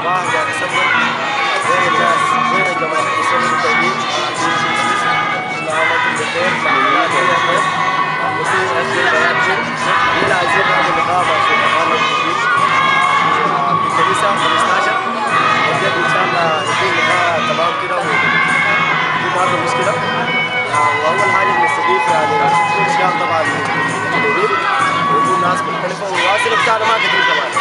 صباح يعني سفر غير الناس غير الجماعة يسوي التوجيه كل عام وانتم بخير تعاملات هي خير المسيح أشهر بيات خير إلى عايزين هذا اللقاء مع شيخ محمد الجديد في الكنيسة 15 وجد إن شاء الله يكون لقاء تمام كده وفي ما في مشكلة وأول حاجة بنستضيف يعني أشياء طبعا جديدين ويكون ناس مختلفة والواسطة بتاعنا ما كتير كمان